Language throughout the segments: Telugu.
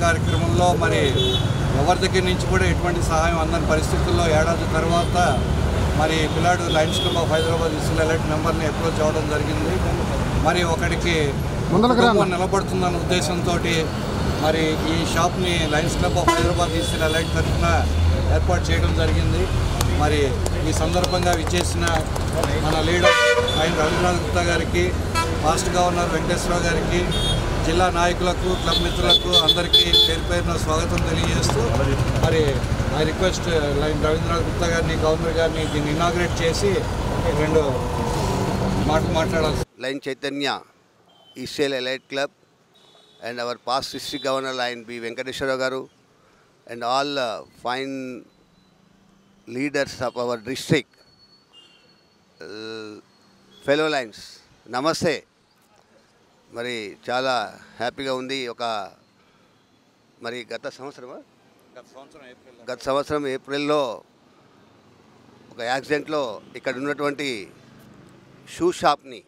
కార్యక్రమంలో మరి ఎవరి దగ్గర నుంచి కూడా ఎటువంటి సహాయం అందని పరిస్థితుల్లో ఏడాది తర్వాత మరి పిల్లాడు Lions Club of Hyderabad ECIL Elite మెంబర్ని అప్రోచ్ అవ్వడం జరిగింది మరి ఒకడికి కుటుంబం నిలబడుతుందన్న ఉద్దేశంతో మరి ఈ షాప్ని Lions Club of Hyderabad ECIL Elite తరఫున ఏర్పాటు చేయడం జరిగింది మరి ఈ సందర్భంగా విచ్చేసిన మన లీడర్ ఆయన రవీంద్రనాథ్ గుప్తా గారికి పాస్ట్ గవర్నర్ వెంకటేశ్వరరావు గారికి జిల్లా నాయకులకు క్లబ్ మిత్రులకు అందరికీ పేరు పేరున స్వాగతం తెలియజేస్తూ మరి I request Lion Ravindranath Gupta గారిని గవర్నర్ గారిని దీన్ని ఇనాగ్రేట్ చేసి రెండు మాటలు మాట్లాడాల్సి Line Chaitanya, Israel Elite Club, and our past district governor, Line B. Venkateshwara Garu, and all uh, fine leaders of our district, uh, fellow lines, నమస్తే మరి చాలా హ్యాపీగా ఉంది ఒక మరి గత సంవత్సరమా గత సంవత్సరం ఏప్రిల్లో ఒక యాక్సిడెంట్లో ఇక్కడ ఉన్నటువంటి షూ షాప్ని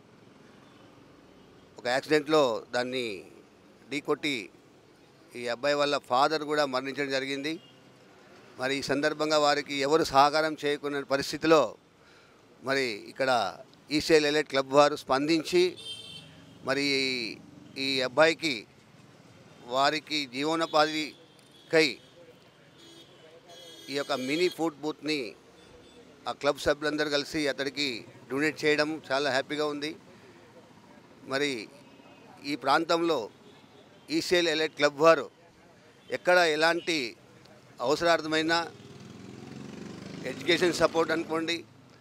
ఒక యాక్సిడెంట్లో దాన్ని ఢీకొట్టి ఈ అబ్బాయి వాళ్ళ ఫాదర్ కూడా మరణించడం జరిగింది మరి ఈ సందర్భంగా వారికి ఎవరు సహకారం చేయకున్న పరిస్థితిలో మరి ఇక్కడ ఈసీఎల్ ఎలైట్ క్లబ్ వారు స్పందించి మరి ఈ అబ్బాయికి వారికి జీవనోపాధికై ఈ యొక్క మినీ ఫుడ్ బూత్ని ఆ క్లబ్ సభ్యులందరూ కలిసి అతడికి డొనేట్ చేయడం చాలా హ్యాపీగా ఉంది మరి ఈ ప్రాంతంలో ఈసీఎల్ ఎలైట్ క్లబ్ వారు ఎక్కడ ఎలాంటి అవసరార్థమైన ఎడ్యుకేషన్ సపోర్ట్ అనుకోండి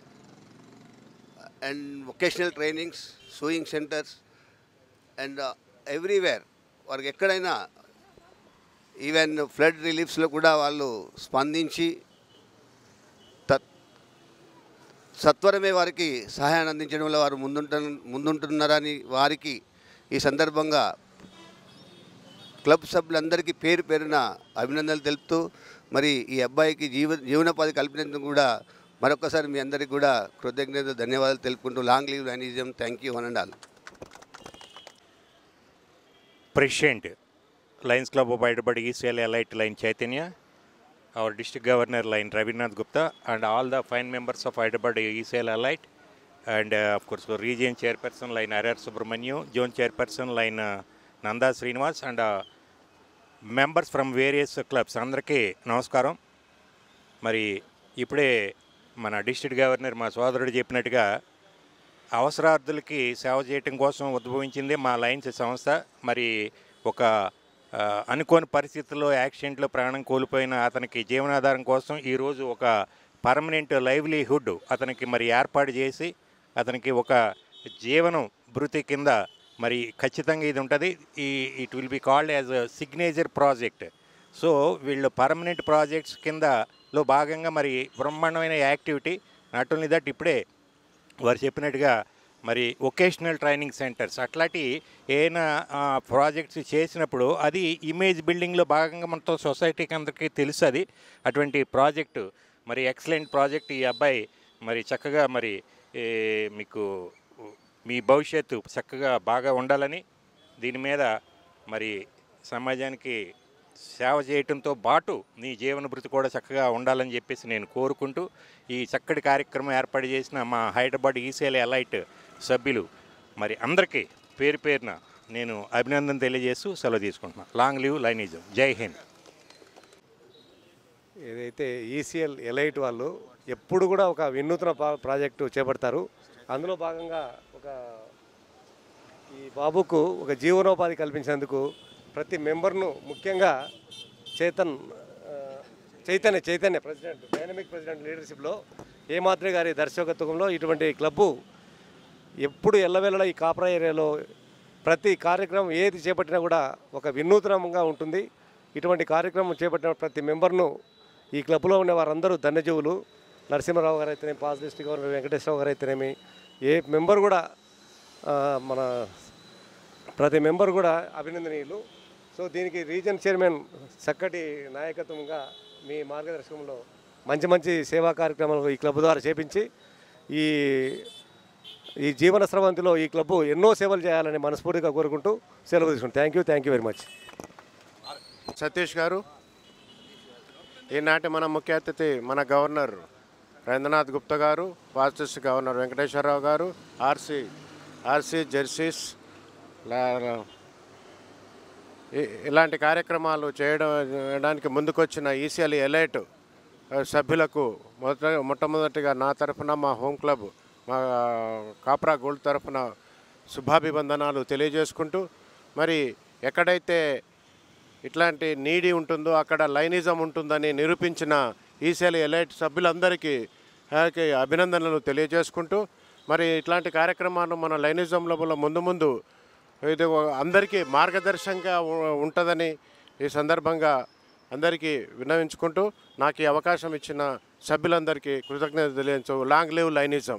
and vocational trainings sewing centres and everywhere వారికి ఎక్కడైనా ఈవెన్ ఫ్లడ్ రిలీఫ్స్లో కూడా వాళ్ళు స్పందించి తత్ సత్వరమే వారికి సహాయాన్ని అందించడంలో వారు ముందుంట ముందుంటున్నారని వారికి ఈ సందర్భంగా క్లబ్ సభ్యులందరికీ పేరు పేరున అభినందనలు తెలుపుతూ మరి ఈ అబ్బాయికి జీవ జీవనోపాధి కల్పించేందుకు కూడా మరొకసారి మీ అందరికీ కూడా కృతజ్ఞతలు ధన్యవాదాలు తెలుపుకుంటూ long live lionism thank you one and all President, Lions Club of Hyderabad ECL Elite Line Chaitanya, our District Governor Line Ravinath Gupta, and all the fine members of Hyderabad ECL Elite, and uh, of course Region Chairperson Line R.R. Subramaniu, Zone Chairperson Line uh, Nanda Srinivas, and uh, members from various clubs. అందరికీ నమస్కారం మరి ఇప్పుడే మన డిస్ట్రిక్ట్ గవర్నర్ మా సోదరుడు చెప్పినట్టుగా అవసరార్థులకి సేవ చేయటం కోసం ఉద్భవించింది మా లయన్స్ సంస్థ మరి ఒక ఆ, అనుకోని పరిస్థితుల్లో యాక్సిడెంట్లో ప్రాణం కోల్పోయిన అతనికి జీవనాధారం కోసం ఈరోజు ఒక పర్మనెంట్ లైవ్లీహుడ్ అతనికి మరి ఏర్పాటు చేసి అతనికి ఒక జీవనం భృతి కింద మరి ఖచ్చితంగా ఇది ఉంటుంది ఈ it will be called as signature project so వీళ్ళు పర్మనెంట్ ప్రాజెక్ట్స్ కిందలో భాగంగా మరి బ్రహ్మాండమైన యాక్టివిటీ నాట్ ఓన్లీ దట్ ఇప్పుడే వారు చెప్పినట్టుగా మరి ఒకేషనల్ ట్రైనింగ్ సెంటర్స్ అట్లాంటి ఏమైనా ప్రాజెక్ట్స్ చేసినప్పుడు అది ఇమేజ్ బిల్డింగ్లో భాగంగా మనతో సొసైటీకి అందరికీ తెలుసు అది అటువంటి ప్రాజెక్టు మరి ఎక్సలెంట్ ప్రాజెక్ట్ ఈ అబ్బాయి మరి చక్కగా మరి ఏ, మీకు మీ భవిష్యత్తు చక్కగా బాగా ఉండాలని దీని మీద మరి సమాజానికి సేవ చేయటంతో పాటు నీ జీవన భృతి కూడా చక్కగా ఉండాలని చెప్పేసి నేను కోరుకుంటూ ఈ చక్కటి కార్యక్రమం ఏర్పాటు చేసిన మా హైదరాబాద్ ఈసీఎల్ ఎలైట్ సభ్యులు మరి అందరికీ పేరు పేరున నేను అభినందన తెలియజేస్తూ సెలవు తీసుకుంటున్నాను లాంగ్ లీవ్ లైనిజం జై హింద్ ఏదైతే ఈసీఎల్ ఎలైట్ వాళ్ళు ఎప్పుడు కూడా ఒక వినూత్న పా- ప్రాజెక్టు చేపడతారు అందులో భాగంగా ఒక ఈ బాబుకు ఒక జీవనోపాధి కల్పించేందుకు ప్రతి మెంబర్ను ముఖ్యంగా చేతన్ ఆ, Chaitanya Chaitanya president dynamic president లీడర్షిప్లో ఏమాత్రే గారి దర్శకత్వంలో ఇటువంటి క్లబ్బు ఎప్పుడు ఎల్లవేళలా ఈ కాపరా ఏరియాలో ప్రతి కార్యక్రమం ఏది చేపట్టినా కూడా ఒక వినూత్నంగా ఉంటుంది ఇటువంటి కార్యక్రమం చేపట్టిన ప్రతి మెంబర్ను ఈ క్లబ్లో ఉన్న వారందరూ ధన్యజీవులు నరసింహారావు గారు అయితేనేమి పాస్ డిస్ట్రిక్ట్ గవర్నర్ వెంకటేశ్వరరావు గారు అయితేనేమి ఏ మెంబర్ కూడా ఆ, మన ప్రతి మెంబర్ కూడా అభినందనీయులు సో దీనికి రీజన్ చైర్మన్ చక్కటి నాయకత్వంగా మీ మార్గదర్శకంలో మంచి మంచి సేవా కార్యక్రమాలు ఈ క్లబ్ ద్వారా చేపించి ఈ ఈ జీవన స్రవంతిలో ఈ క్లబ్ ఎన్నో సేవలు చేయాలని మనస్ఫూర్తిగా కోరుకుంటూ సెలవు తీసుకుంటాం thank you thank you very much Satish గారు ఈనాటి మన ముఖ్య అతిథి మన గవర్నర్ రవీంద్రనాథ్ గుప్తా గారు ఫాస్టెస్ట్ గవర్నర్ వెంకటేశ్వరరావు గారు ఆర్సీ ఆర్సీ జెర్సీస్ లా- ఇ- ఇలాంటి కార్యక్రమాలు చేయడం చేయడానికి ముందుకొచ్చిన ఈసీఎల్ ఎలైట్ సభ్యులకు మొదట మొట్టమొదటిగా నా తరఫున మా హోమ్ క్లబ్ మా కాప్రా గోల్డ్ తరఫున శుభాభివందనాలు తెలియజేసుకుంటూ మరి ఎక్కడైతే ఇట్లాంటి నీడి ఉంటుందో అక్కడ లైనిజం ఉంటుందని నిరూపించిన ఈసీఎల్ ఎలైట్ సభ్యులందరికీ వారికి అభినందనలు తెలియజేసుకుంటూ మరి ఇట్లాంటి కార్యక్రమాలు మన లైనిజంలో ముందు ముందు ఇది అందరికీ మార్గదర్శకంగా ఉ- ఉంటుందని ఈ సందర్భంగా అందరికీ విన్నవించుకుంటూ నాకు ఈ అవకాశం ఇచ్చిన సభ్యులందరికీ కృతజ్ఞత తెలియచు లాంగ్ లివ్ లైనిజం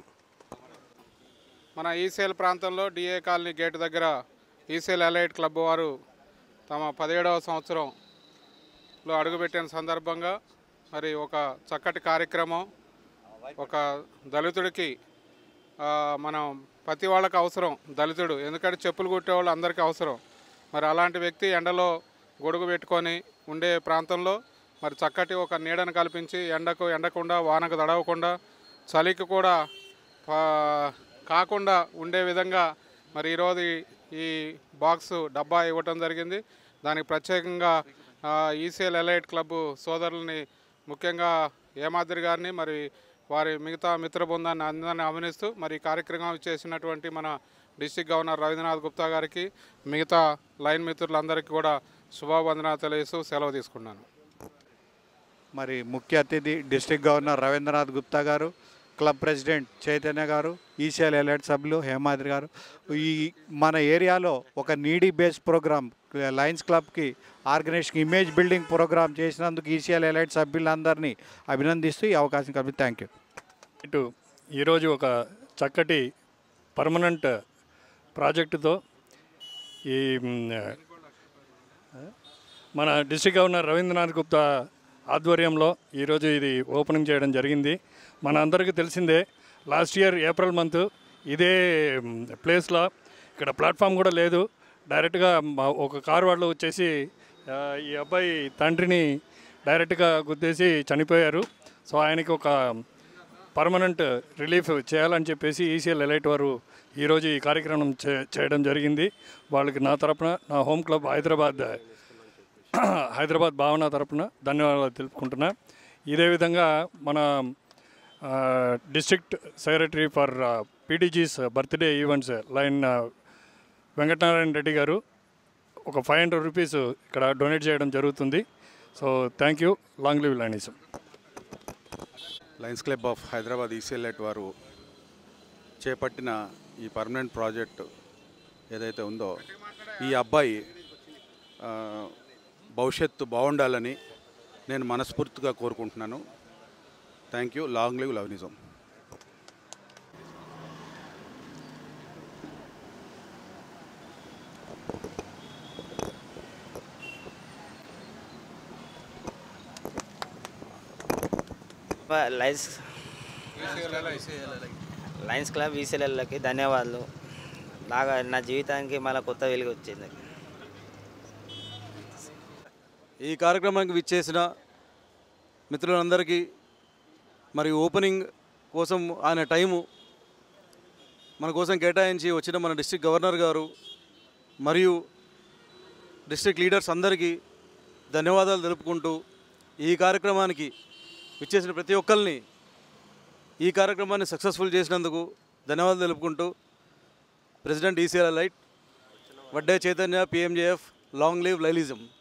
మన ఈసేల్ ప్రాంతంలో డిఏ కాలనీ గేట్ దగ్గర ఈసేల్ ఎలైట్ క్లబ్ వారు తమ పదిహేడవ సంవత్సరంలో అడుగుపెట్టిన సందర్భంగా మరి ఒక చక్కటి కార్యక్రమం ఒక దళితుడికి ఆ, మనం ప్రతి వాళ్ళకి అవసరం దళితుడు ఎందుకంటే చెప్పులు కుట్టేవాళ్ళు అందరికీ అవసరం మరి అలాంటి వ్యక్తి ఎండలో గొడుగు పెట్టుకొని ఉండే ప్రాంతంలో మరి చక్కటి ఒక నీడను కల్పించి ఎండకు ఎండకుండా వానకు తడవకుండా చలికి కూడా పా- కాకుండా ఉండే విధంగా మరి ఈరోజు ఈ- ఈ బాక్స్ డబ్బా ఇవ్వటం జరిగింది దానికి ప్రత్యేకంగా ఈసీఎల్ ఎలైట్ క్లబ్ సోదరుల్ని ముఖ్యంగా ఏమాద్రి గారిని మరి వారి మిగతా మిత్ర బృందాన్ని అందరిని అభినిస్తూ మరి ఈ కార్యక్రమం చేసినటువంటి మన డిస్టిక్ గవర్నర్ రవీంద్రనాథ్ గుప్తా గారికి మిగతా లైన్ మిత్రులందరికీ కూడా శుభావందనాలు తెలియజేస్తూ సెలవు తీసుకున్నాను మరి ముఖ్య అతిథి డిస్ట్రిక్ట్ గవర్నర్ రవీంద్రనాథ్ గుప్తా గారు క్లబ్ ప్రెసిడెంట్ చైతన్య గారు ఈసీఎల్ ఎలైట్ సభ్యులు హేమాద్రి గారు ఈ మన ఏరియాలో ఒక నీడీ బేస్ ప్రోగ్రామ్ లయన్స్ క్లబ్కి ఆర్గనైజేషన్ ఇమేజ్ బిల్డింగ్ ప్రోగ్రామ్ చేసినందుకు ఈసీఎల్ ఎలైట్ సభ్యులందరినీ అభినందిస్తూ ఈ అవకాశం కల్పి థ్యాంక్ యూ ఇటు ఈరోజు ఒక చక్కటి పర్మనెంట్ ప్రాజెక్టుతో ఈ మ్, మన డిస్ట్రిక్ట్ గవర్నర్ రవీంద్రనాథ్ గుప్తా ఆధ్వర్యంలో ఈరోజు ఇది ఓపెనింగ్ చేయడం జరిగింది మన అందరికీ తెలిసిందే లాస్ట్ ఇయర్ ఏప్రిల్ మంత్ ఇదే మ్, ప్లేస్లో ఇక్కడ ప్లాట్ఫామ్ కూడా లేదు డైరెక్ట్గా మా ఒక కారు వాళ్ళు వచ్చేసి ఆ, ఈ అబ్బాయి తండ్రిని డైరెక్ట్గా గుద్దేసి చనిపోయారు సో ఆయనకి ఒక పర్మనెంట్ రిలీఫ్ చేయాలని చెప్పేసి ఈసీఎల్ ఎలైట్ వారు ఈరోజు ఈ కార్యక్రమం చే చేయడం జరిగింది వాళ్ళకి నా తరపున నా హోమ్ క్లబ్ హైదరాబాద్ హైదరాబాద్ భావన తరపున ధన్యవాదాలు తెలుపుకుంటున్నా ఇదే విధంగా మన డిస్ట్రిక్ట్ సెక్రటరీ ఫర్ పీటీజీస్ birthday events lion Venkatanarayana Reddy గారు ఒక ఫైవ్ హండ్రెడ్ రూపీస్ ఇక్కడ డొనేట్ చేయడం జరుగుతుంది so thank you long live lionism Lions Club of Hyderabad ECIL elite వారు చేపట్టిన ఈ పర్మనెంట్ ప్రాజెక్ట్ ఏదైతే ఉందో ఈ అబ్బాయి ఆ, భవిష్యత్తు బాగుండాలని నేను మనస్ఫూర్తిగా కోరుకుంటున్నాను thank you long live lionism Lions Lions Club ఈసీఎల్కి ధన్యవాదాలు బాగా నా జీవితానికి మళ్ళీ కొత్త వెలుగు వచ్చింది ఈ కార్యక్రమానికి విచ్చేసిన మిత్రులందరికీ మరి ఓపెనింగ్ కోసం ఆయన టైము మన కోసం కేటాయించి వచ్చిన మన డిస్ట్రిక్ట్ గవర్నర్ గారు మరియు డిస్ట్రిక్ట్ లీడర్స్ అందరికీ ధన్యవాదాలు తెలుపుకుంటూ ఈ కార్యక్రమానికి విచ్చేసిన ప్రతి ఒక్కరిని ఈ కార్యక్రమాన్ని సక్సెస్ఫుల్ చేసినందుకు ధన్యవాదాలు తెలుపుకుంటూ president ECIL elite Vadde Chaitanya PMJF long live లైలిజం